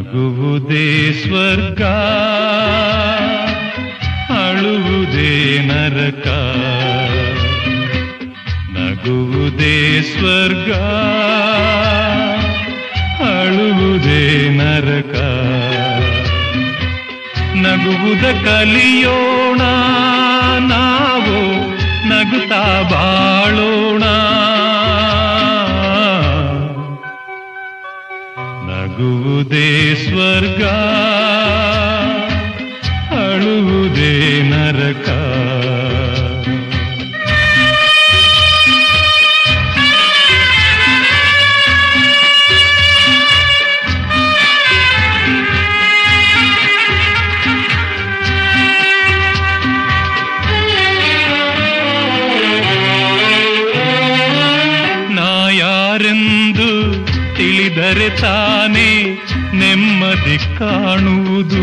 ನಗುವುದೇ ಸ್ವರ್ಗ ಅಳುವುದೇ ನರಕ ನಗುವುದೇ ಸ್ವರ್ಗ ಅಳುವುದೇ ನರಕ ನಗುವುದ ಕಲಿಯೋಣ ನಾವು ನಗುತ್ತಾ ಬಾಳೋಣ ನಗುವುದೇ ಸ್ವರ್ಗ ಅಳುವುದೇ ನರಕ ನಾ ಯಾರೆಂದು ತಿಳಿದರೆ ತಾನೇ ನೆಮ್ಮದಿ ಕಾಣುವುದು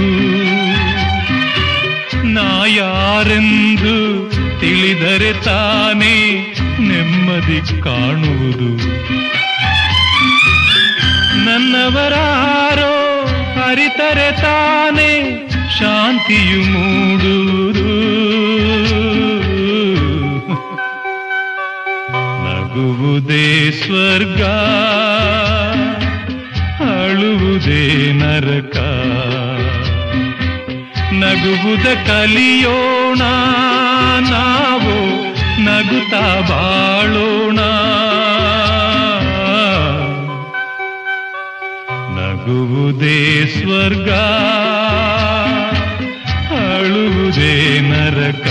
ನಾ ಯಾರೆಂದು ತಿಳಿದರೆ ತಾನೇ ನೆಮ್ಮದಿ ಕಾಣುವುದು ನನ್ನವರಾರೋ ಅರಿತರೆ ತಾನೇ ಶಾಂತಿಯು ಮೂಡುವುದು ನಗುವುದೇ ಸ್ವರ್ಗ ಅಳುವುದೇ ನರಕ ನಗುವುದ ಕಲಿಯೋಣ ನಾವು ನಗುತ್ತಾ ಬಾಳೋಣ ನಗುವುದೇ ಸ್ವರ್ಗ ಅಳುವುದೇ ನರಕ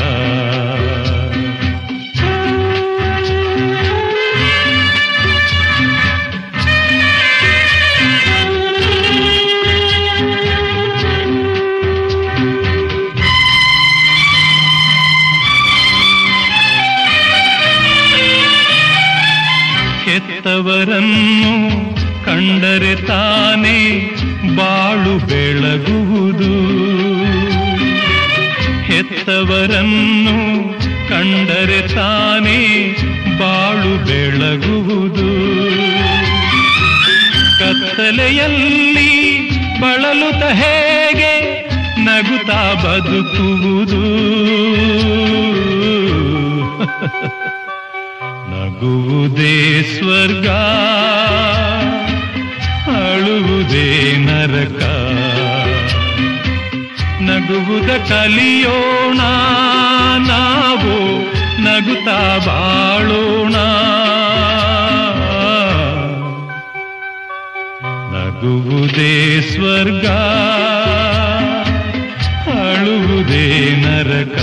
ಹೆತ್ತವರನ್ನು ಕಂಡರೆ ತಾನೇ ಬಾಳು ಬೆಳಗುವುದು ಹೆತ್ತವರನ್ನು ಕಂಡರೆ ತಾನೇ ಬಾಳು ಬೆಳಗುವುದು ಕತ್ತಲೆಯಲ್ಲಿ ಬಳಲುತ್ತ ಹೇಗೆ ನಗುತ್ತಾ ಬದುಕುವುದು ನಗುವುದೇ ಸ್ವರ್ಗ ಅಳುವುದೇ ನರಕ ನಗುವುದ ಕಲಿಯೋಣ ನಾವು ನಗುತ್ತಾ ಬಾಳೋಣ ನಗುವುದೇ ಸ್ವರ್ಗ ಅಳುವುದೇ ನರಕ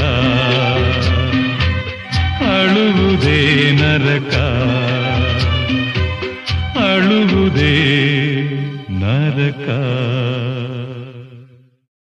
ಅಳುವುದೇ ನರಕ ಅಳುವುದೇ ನರಕ